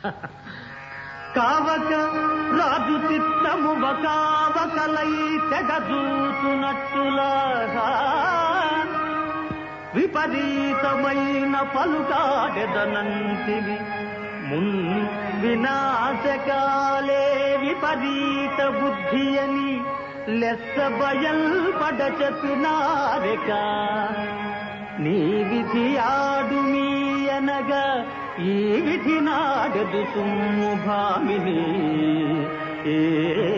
కావక రాజు చిత్తము కావకలై తెగదూతున్నట్టులా విపరీతమైన పలుకాడెదనంతివి మున్ వినాశకాలే విపరీత బుద్ధి అని లెస్స బయల్పడచతునారెక నీ విధి ఆడు మీ అనగా ఈ విధి నాడదు సుమ్ము భామిని ఏ